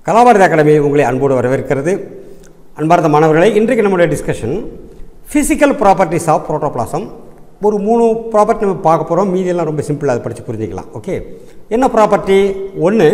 Kalabharathi academy உங்களை அன்போடு வரவேற்கிறது அன்பார்ந்த மாணவர்களே இன்றைக்கு நம்முடைய discussion physical properties of protoplasm ஒரு மூணு ப்ராப்பர்ட்டி நம்ம பார்க்க போகிறோம் மீதியெல்லாம் ரொம்ப சிம்பிளாக அதை படித்து புரிஞ்சிக்கலாம் ஓகே என்ன ப்ராப்பர்ட்டி ஒன்று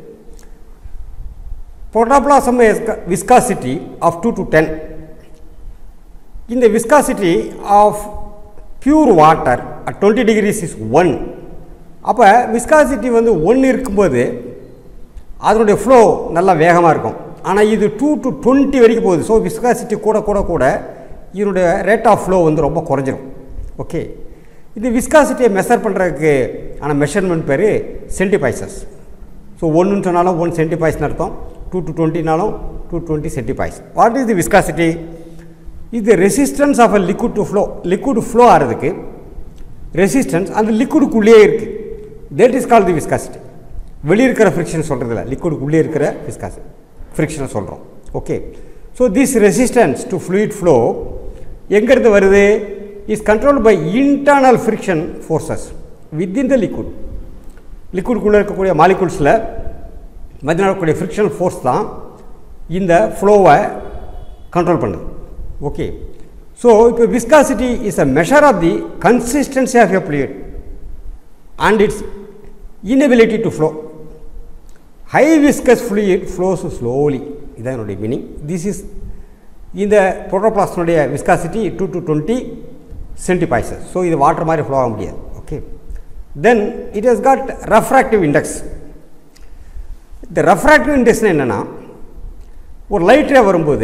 protoplasm has viscosity of 2 to 10 in the viscosity of pure water at 20 degrees is 1 அப்போ விஸ்காசிட்டி வந்து ஒன்று இருக்கும்போது அதனுடைய ஃப்ளோ நல்லா வேகமாக இருக்கும் ஆனால் இது டூ டு டுவெண்ட்டி வரைக்கும் போகுது ஸோ விஸ்காசிட்டி கூட கூட கூட இதனுடைய ரேட் ஆஃப் ஃப்ளோ வந்து ரொம்ப குறைஞ்சிரும் ஓகே இது விஸ்காசிட்டியை மெஷர் பண்ணுறதுக்கு ஆன மெஷர்மெண்ட் பேர் சென்டிபைசஸ் ஸோ ஒன்றுன்னு சொன்னாலும் ஒன் சென்டிபைஸ்னு அர்த்தம் டூ டு டுவெண்ட்டினாலும் two twenty centipoise what is the viscosity இது resistance of a liquid to flow liquid flow ஆகிறதுக்கு ரெசிஸ்டன்ஸ் அந்த லிக்விடுக்குள்ளேயே இருக்குது that is call the viscosity வெளியே இருக்கிற ஃப்ரிக்ஷன் சொல்கிறது இல்லை லிக்விடுக்குள்ளே இருக்கிற விஸ்காசி ஃப்ரிக்ஷனை சொல்கிறோம் okay so this resistance to fluid flow எங்கேருந்து வருது is control by internal friction forces within the liquid லிக்விடுக்குள்ளே இருக்கக்கூடிய மாலிகுல்ஸில் மத்திய நடக்கக்கூடிய ஃப்ரிக்ஷனல் ஃபோர்ஸ் தான் இந்த ஃப்ளோவை கண்ட்ரோல் பண்ணுது ஓகே ஸோ இப்போ viscosity is a measure of the consistency of a fluid and its inability to flow high viscous fluid flows slowly இதான் என்னுடைய மீனிங் திஸ் இஸ் இந்த புரோட்டோபிளாஸ்டனுடைய viscosity two to twenty centipoises so இது water மாதிரி flow ஆக முடியாது okay then it has got refractive index இந்த refractive இண்டெக்ஸ்னு என்னென்னா ஒரு லைட்டே வரும்போது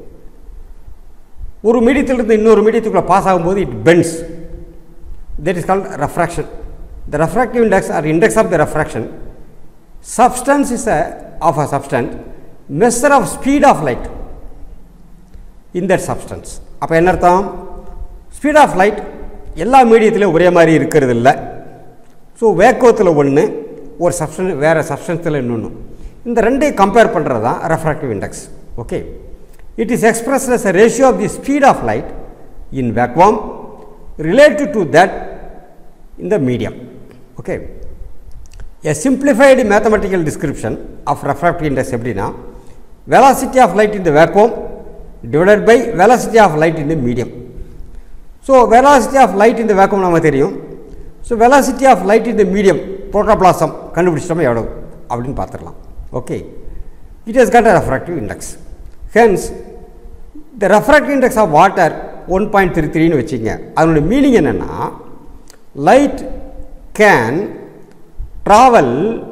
ஒரு மீடியத்திலிருந்து இன்னொரு மீடியத்துக்குள்ளே பாஸ் ஆகும்போது it bends that is called refraction the refractive index or index of the refraction substance is a of a substance measure of speed of light in that substance அப்போ என்ன அர்த்தம் ஸ்பீட் ஆஃப் லைட் எல்லா மீடியத்திலையும் ஒரே மாதிரி இருக்கிறது இல்லை so வேக்குவத்தில் ஒன்று ஒரு சப்ஸ்டன் வேறு சப்ஸ்டன்ஸில் இன்னொன்று இந்த ரெண்டையும் கம்பேர் பண்ணுறது தான் refractive index okay it is express as a ratio of the speed of light in vacuum related to that in the medium okay a simplified mathematical description of refractive index எப்படின்னா velocity of light in the vacuum divided by velocity of light in the medium so velocity of light in the vacuum நம்ம தெரியும் so velocity of light in the medium protoplasm கண்டுபிடிச்சிட்டோம் எவ்வளவு அப்படின்னு பார்த்துடலாம் okay it has got a refractive index hence the refractive index of water 1.33 னு வச்சுங்க அதனுடைய meaning என்னென்னா light can travel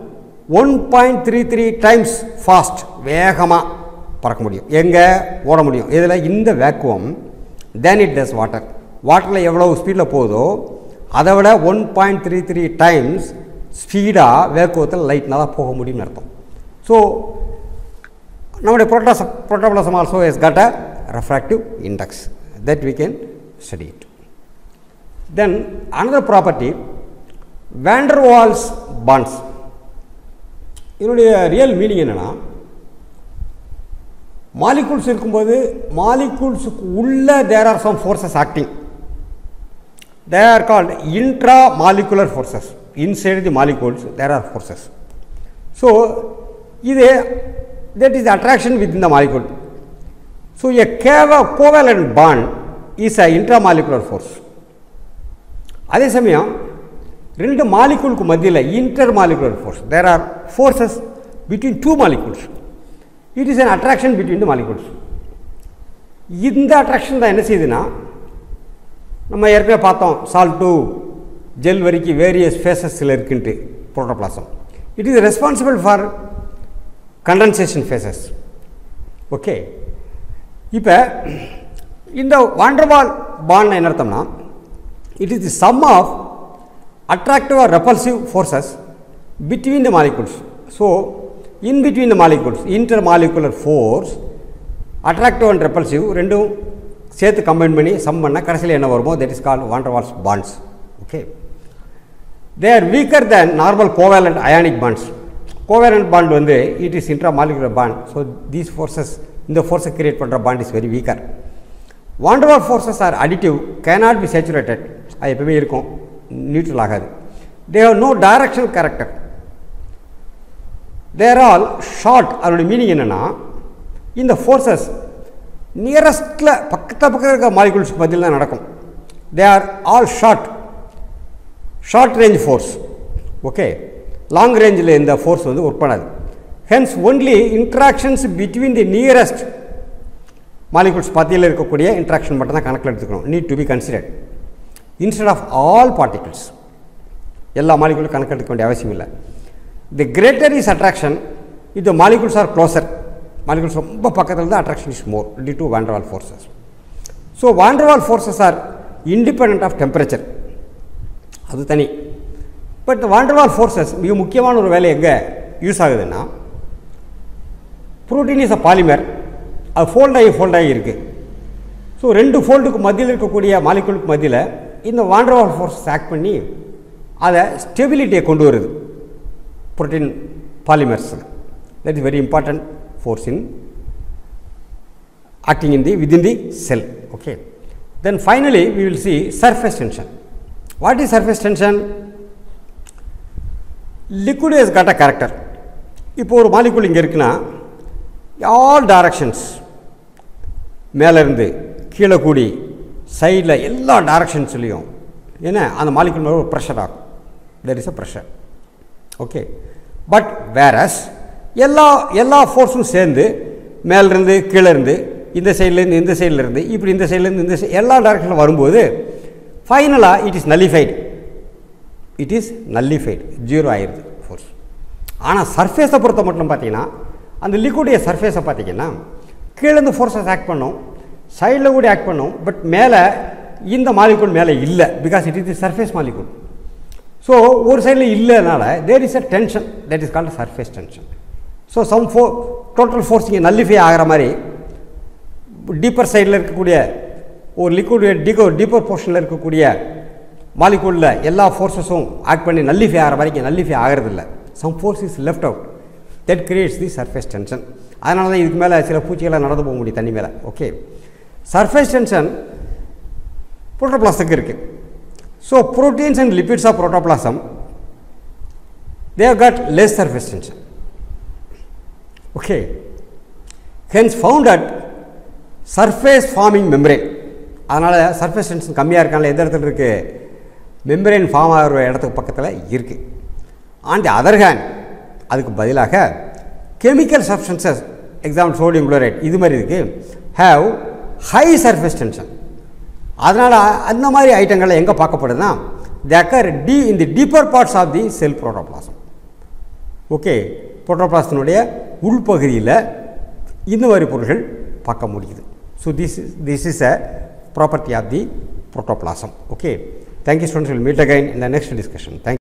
1.33 times fast வேகமாக பறக்க முடியும் எங்கே ஓட முடியும் இதில் இந்த vacuum then it does water வாட்டரில் எவ்வளோ ஸ்பீடில் போகுதோ அதை விட one point three three times ஸ்பீடாக வேக்குவத்தில் லைட்னால போக முடியும்னு அர்த்தம் ஸோ நம்முடைய புரோட்டாஸ் protoplasm also is got a refractive index that we can study it then another property van der Waals bonds இதனுடைய ரியல் மீனிங் என்னென்னா மாலிகூல்ஸ் இருக்கும்போது மாலிகூல்ஸுக்கு உள்ள there are some forces acting they are called intramolecular forces inside the molecules there are forces so இது that is attraction within the molecule so a கேவ covalent bond is a intramolecular force அதே சமயம் ரெண்டு மாலிகுலுக்கு மத்தியில் intermolecular force there are forces between two molecules it is an attraction between the molecules இந்த attraction தான் என்ன செய்யுதுன்னா நம்ம ஏற்கனவே பார்த்தோம் சால்ட் டூ ஜெல் வரைக்கும் வேரியஸ் ஃபேஸஸில் இருக்குன்ட்டு protoplasm it is responsible for condensation phases okay இப்போ இந்த வாண்டர்வால் பாண்ட் என்ன அர்த்தம்னா it is the sum of attractive or repulsive forces between the molecules. So, in between the molecules, intermolecular force, attractive and repulsive ரெண்டும் சேர்த்து combine பண்ணி some பண்ணால் கடைசியில் என்ன வருமோ that is called van der Waals bonds okay they are weaker than normal covalent ionic bonds covalent bond வந்து it is intramolecular bond so these forces இந்த ஃபோர்ஸை கிரியேட் பண்ணுற bond is very weaker van der Waals forces are additive cannot be saturated அது எப்பவுமே இருக்கும் neutral ஆகாது they have no directional character they're all short அதனுடைய meaning என்னென்னா இந்த ஃபோர்ஸஸ் நியரஸ்டில் பக்கத்தில் பக்கத்தில் இருக்க மாலிகுல்ஸ்க்கு மத்தியில் தான் நடக்கும் they are all short short range force okay long ரேஞ்சில் இந்த ஃபோர்ஸ் வந்து ஒர்க் பண்ணாது hence only interactions between the nearest molecules பத்தியில் இருக்கக்கூடிய இன்ட்ராக்ஷன் மட்டும் தான் கணக்கில் எடுத்துக்கணும் need to be considered instead of all particles எல்லா மாலிகுலும் கணக்கு எடுக்க வேண்டிய அவசியம் இல்லை தி கிரேட்டர் இஸ் அட்ராக்ஷன் இது மாலிகுல்ஸ் ஆர் க்ளோசர் மாலிகுல்ஸ் ரொம்ப பக்கத்தில் தான் அட்ராக்ஷன் இஸ் மோர் டி to van der Waals forces so van der Waals forces R independent of temperature அது தனி பட் வாண்டர்வால் ஃபோர்ஸஸ் மிக முக்கியமான ஒரு வேலை எங்கே யூஸ் ஆகுதுன்னா புரோட்டீன் இஸ் அ பாலிமர் அது ஃபோல்டாகி ஃபோல்டாகி இருக்குது ஸோ ரெண்டு ஃபோல்டுக்கு மத்தியில் இருக்கக்கூடிய மாலிகுலுக்கு மத்தியில் இந்த வாண்டர்வால் ஃபோர்ஸஸ் ஆக்ட் பண்ணி அதை ஸ்டெபிலிட்டியை கொண்டு வருது protein polymers that is very important force in acting in the within the cell okay then finally we will see surface tension what is surface tension liquid has got a character இப்போ ஒரு molecule இங்கே இருக்குன்னா all directions மேலேருந்து கீழே கூடி சைடில் எல்லா டைரக்ஷன்ஸ்லேயும் என்ன அந்த மாலிகுல் மேலே ஒரு ப்ரெஷர் ஆகும் there is a pressure okay but various எல்லா எல்லா ஃபோர்ஸும் சேர்ந்து மேலேருந்து கீழே இருந்து இந்த சைட்லேருந்து இந்த சைடில் இருந்து இப்படி இந்த சைட்லேருந்து இந்த சைட் எல்லா டேரக்ஷனில் வரும்போது ஃபைனலாக it is nullified it is nullified zero ஆயிடுது ஃபோர்ஸ் ஆனால் சர்ஃபேஸை பொறுத்த மட்டும் பார்த்தீங்கன்னா அந்த லிக்விடைய சர்ஃபேஸை பார்த்தீங்கன்னா கீழேருந்து ஃபோர்ஸஸ் ஆக்ட் பண்ணும் சைடில் கூட ஆக்ட் பண்ணும் பட் மேலே இந்த மாலிகுல் மேலே இல்லை because it is surface molecule so ஒரு சைடில் இல்லைனால there is a tension that is called surface tension so some for total force இங்கே நல்லிஃபை ஆகிற மாதிரி டீப்பர் சைடில் இருக்கக்கூடிய ஒரு லிக்விட் டிகோ டீப்பர் போர்ஷனில் இருக்கக்கூடிய மாலிகூலில் எல்லா ஃபோர்ஸஸும் ஆக்ட் பண்ணி நல்லிஃபை ஆகிற மாதிரி இங்கே நல்லிஃபை ஆகிறதில்ல some force is left out that creates the surface tension அதனால தான் இதுக்கு மேலே சில பூச்சிகளாக நடந்து போக முடியும் தண்ணி மேலே ஓகே சர்ஃபேஸ் டென்ஷன் புரோட்டோபிளாஸுக்கு இருக்குது so proteins and lipids of protoplasm they have got less surface tension. Okay. Hence found at surface forming membrane. அதனால் சர்ஃபேஸ் டென்ஷன் கம்மியாக இருக்கனால எந்த இடத்துல இருக்குது மெம்பரேன் ஃபார்ம் ஆகிற இடத்துக்கு பக்கத்தில் இருக்குது ஆன் தி அதர் ஹேண்ட் அதுக்கு பதிலாக chemical substances example sodium chloride இது மாதிரி இருக்குது ஹேவ் ஹை சர்ஃபேஸ் டென்ஷன் அதனால் அந்த மாதிரி ஐட்டங்களை எங்கே பார்க்கப்படுதுன்னா தேக்கர் டி in the deeper parts of the cell protoplasm okay புரோட்டோபிளாசத்தினுடைய உள்பகுதியில் இந்த மாதிரி பொருள்கள் பார்க்க முடியுது so this is this is a property of the protoplasm okay thank you students we'll meet again in the next discussion thank